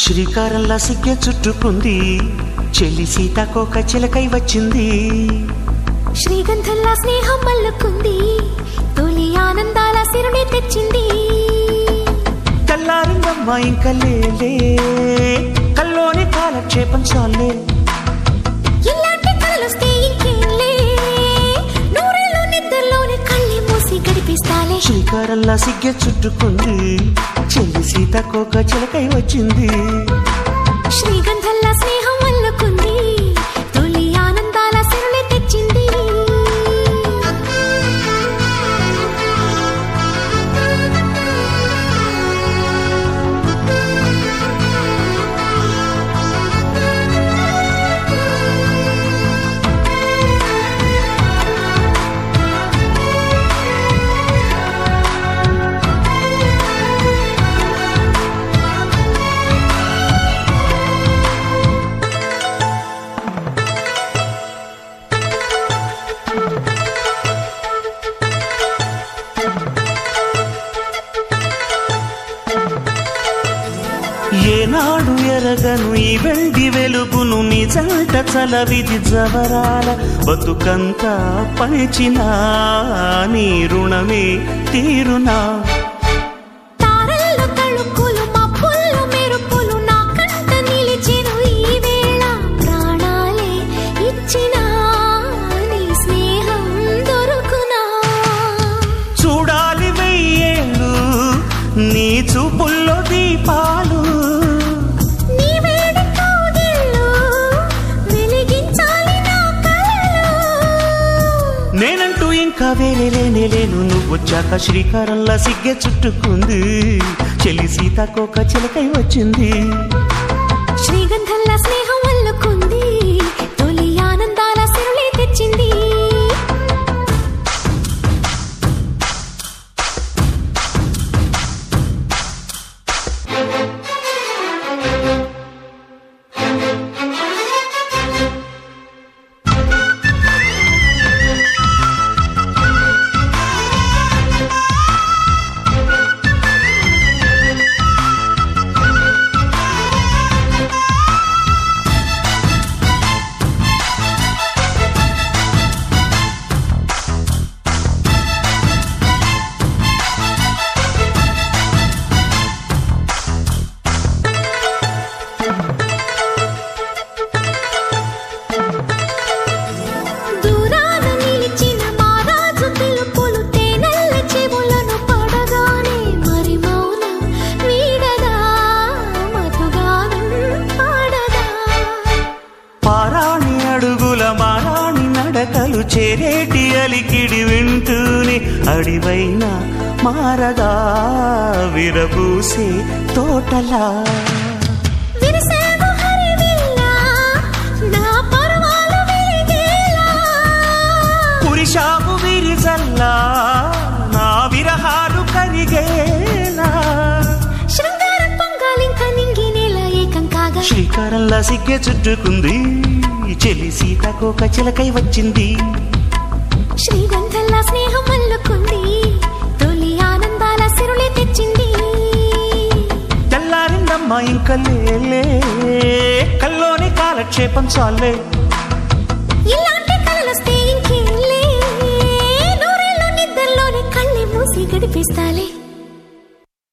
శ్రీకారంలా సిగ్గె చుట్టుకుంది చెల్లి సీతాకోక చిలకై వచ్చింది శ్రీగంధంలా స్నేహం మల్లుకుంది తొలి ఆనందాల సిరుని తెచ్చింది తెల్లారిందమ్మా ఇంకా లేలే కల్లోని కాలక్షేపం చాలే ఇలాంటి కలలొస్తే ఇంకేంలే నూరేళ్ళు నిద్రలోనే కళ్ళి మూసి గడిపిస్తాలే శ్రీకారంలా సిగ్గె చుట్టుకుంది చెల్లి సీతాకోక చిలకై వచ్చింది శ్రీగంధంలా స్నేహం మల్లుకుంది తొలి ఆనందాల సిరుని తెచ్చింది ఏనాడు ఎరగను ఈ వెండి వెలుగును నీ జంట చలవిది జవరాల బతుకంతా పంచినా నీ రుణమే తీరునా తారల్లో తళుక్కులు మబ్బుల్లో మెరుపులు నా కంట నిలిచెను ఈ వేళ ప్రాణాలే ఇచ్చినా నీ స్నేహం దొరుకునా చూడాలి వెయ్యేళ్ళు నీ చూపుల్లో దీపాలు నీ వేడి కౌగిళ్ళు వెలిగించాలి నా కలలు నేనంటూ ఇంకా వేరే లేనే లేను నువ్వు వచ్చాక శ్రీకారంలా సిగ్గె చుట్టుకుంది చెల్లి సీతాకోక చిలకై వచ్చింది శ్రీగంధంలా స్నేహం అల్లుకుంది తొలి ఆనందాల సిరులే తెచ్చింది దూరాన నిలిచిన మారాజు పిలుపులు తేనెల్ల చెవులను పడగానే మరి మౌనం వీడదా మధుగానం పాడదా పారాణి అడుగుల మారాణి నడకలు చేరేటి అలికిడి వింటూనే అడివైన మారదా విరబూసే తోటలా విరిసేవు హరివిల్లా నా పర్వాలు వెలిగేలా కురిశాము విరిజల్లా నా విరహాలు కరిగేలా శృంగారం పొంగాలింక నింగినేలా ఏకం కాగా శ్రీకారంలా సిగ్గె చుట్టుకుంది చెల్లి సీతాకోక చిలకై వచ్చింది శ్రీగంధంలా స్నేహం అల్లుకుంది తొలి ఆనందాల సిరులే తెచ్చింది తెల్లారిందమ్మా ఇంకా లేలే కల్లోని కాలక్షేపం చాలే